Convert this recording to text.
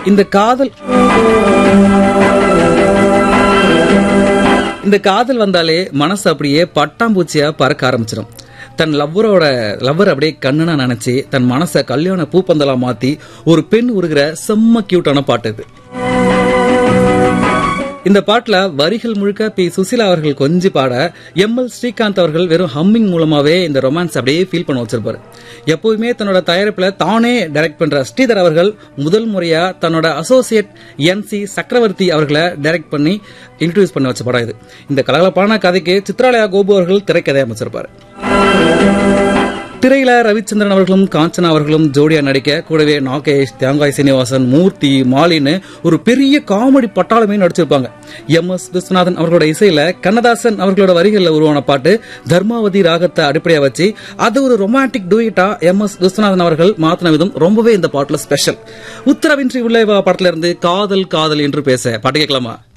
இந்த காதல் இந்த காதல் வந்தாலே மனசு அப்படியே பட்டாம்பூச்சியா பறக்க ஆரம்பிச்சிடும் தன் லவ்வரோட லவ்வர் அப்படியே கண்ணுனா நினைச்சு தன் மனசை கல்யாண பூப்பந்தலா மாத்தி ஒரு பெண் உருகிற செம்ம கியூட்டான பாட்டு இது இந்த பாட்டுல வரிகள் முழுக்க பி சுசிலா அவர்கள் கொஞ்சி பாட எம் எல் ஸ்ரீகாந்த் அவர்கள் வெறும் ஹம்மிங் மூலமாவே இந்த ரொமான்ஸ் அப்படியே ஃபீல் பண்ண வச்சிருப்பாரு எப்போதுமே தன்னோட தயாரிப்புல தானே டைரக்ட் பண்ற ஸ்ரீதர் அவர்கள் முதல் முறையா தன்னோட அசோசியேட் என் சி சக்கரவர்த்தி அவர்களை டைரக்ட் பண்ணி இன்ட்ரடியூஸ் பண்ண வச்ச படம் இது இந்த கலகலப்பான கதைக்கு சித்ராலயா கோபு அவர்கள் திரைக்கதை அமைச்சிருப்பாரு திரையில ரவிச்சந்திரன் அவர்களும் காஞ்சனா அவர்களும் ஜோடியா நடிக்க கூடவே நாகேஷ் தேங்காய் சீனிவாசன் மூர்த்தி மாலின்னு ஒரு பெரிய காமெடி பட்டாளமே நடிச்சிருப்பாங்க எம் எஸ் விஸ்வநாதன் அவர்களோட இசையில கண்ணதாசன் அவர்களோட வரிகளில் உருவான பாட்டு தர்மாவதி ராகத்தை அடிப்படையா வச்சு அது ஒரு ரொமான்டிக் டூயிட்டா எம் எஸ் விஸ்வநாதன் அவர்கள் மாத்தின விதம் ரொம்பவே இந்த பாட்டுல ஸ்பெஷல் உத்தரவின்றி உள்ளே வா படத்துல இருந்து காதல் காதல் என்று பேச பாட்டு கேட்கலாமா